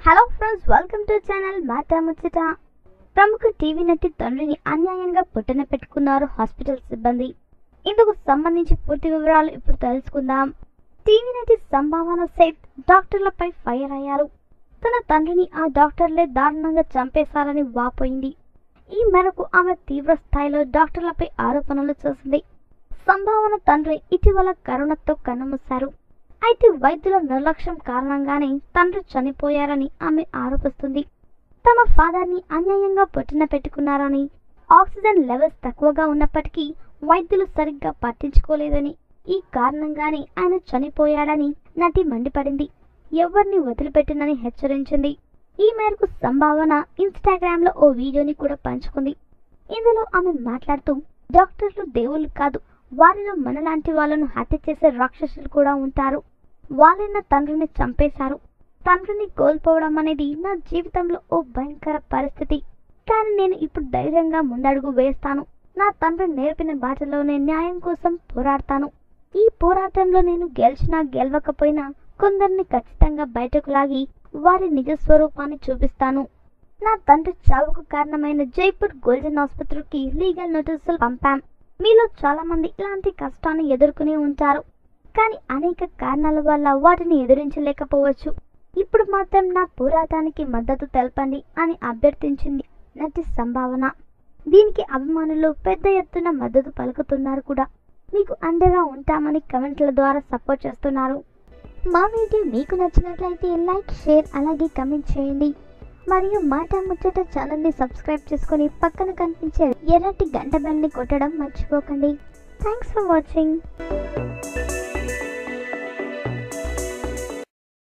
hello friends welcome to channel మాట ముచ్చట ప్రముఖ టీవీ నటి తండ్రిని అన్యాయంగా పుట్టన పెట్టుకున్నారు హాస్పిటల్ సిబ్బంది ఇందుకు సంబంధించి పూర్తి వివరాలు ఇప్పుడు తెలుసుకుందాం టీవీ నటి సంభావన సేత్ డాక్టర్లపై ఫైర్ అయ్యారు తన తండ్రిని ఆ డాక్టర్లే దారుణంగా చంపేశారని వాపోయింది ఈ మేరకు ఆమె తీవ్ర స్థాయిలో డాక్టర్లపై ఆరోపణలు చేసింది సంభావన తండ్రి ఇటీవల కరోనాతో కన్నుమూశారు అయితే వైద్యుల నిర్లక్ష్యం కారణంగానే తండ్రి చనిపోయారని ఆమె ఆరోపిస్తుంది తమ ఫాదర్ని అన్యాయంగా పొట్టిన పెట్టుకున్నారని ఆక్సిజన్ లెవెల్స్ తక్కువగా ఉన్నప్పటికీ వైద్యులు సరిగ్గా పట్టించుకోలేదని ఈ కారణంగానే ఆయన చనిపోయాడని నటి మండిపడింది ఎవరిని వదిలిపెట్టినని హెచ్చరించింది ఈ మేరకు సంభావన ఇన్స్టాగ్రామ్ లో ఓ వీడియోని కూడా పంచుకుంది ఇందులో ఆమె మాట్లాడుతూ డాక్టర్లు దేవుళ్ళు కాదు వారిలో మనలాంటి వాళ్ళను హత్య చేసే రాక్షసులు కూడా ఉంటారు వాళ్ళే నా తండ్రిని చంపేశారు తండ్రిని కోల్పోవడం అనేది నా జీవితంలో ఓ భయంకర పరిస్థితి కానీ నేను ఇప్పుడు ధైర్యంగా ముందడుగు వేస్తాను నా తండ్రి నేర్పిన బాటలోనే న్యాయం కోసం పోరాడతాను ఈ పోరాటంలో నేను గెలిచినా గెలవకపోయినా కొందరిని ఖచ్చితంగా బయటకు లాగి వారి నిజ స్వరూపాన్ని చూపిస్తాను నా తండ్రి చావుకు కారణమైన జైపూర్ గోల్డెన్ ఆసుపత్రికి లీగల్ నోటీసులు పంపాం మీలో చాలా మంది ఇలాంటి కష్టాన్ని ఎదుర్కొనే ఉంటారు కానీ అనేక కారణాల వల్ల వాటిని ఎదిరించలేకపోవచ్చు ఇప్పుడు మాత్రం నా పోరాటానికి మద్దతు తెలపండి అని అభ్యర్థించింది నటి సంభావన దీనికి అభిమానులు పెద్ద ఎత్తున మద్దతు పలుకుతున్నారు కూడా మీకు అండగా ఉంటామని కమెంట్ల ద్వారా సపోర్ట్ చేస్తున్నారు మా వీడియో మీకు నచ్చినట్లయితే లైక్ షేర్ అలాగే కమెంట్ చేయండి మరియు మాట ముచ్చట ఛానల్ని సబ్స్క్రైబ్ చేసుకొని పక్కన కనిపించే ఎర్రటి గంట బెల్ని కొట్టడం మర్చిపోకండి థ్యాంక్స్ ఫర్ వాచింగ్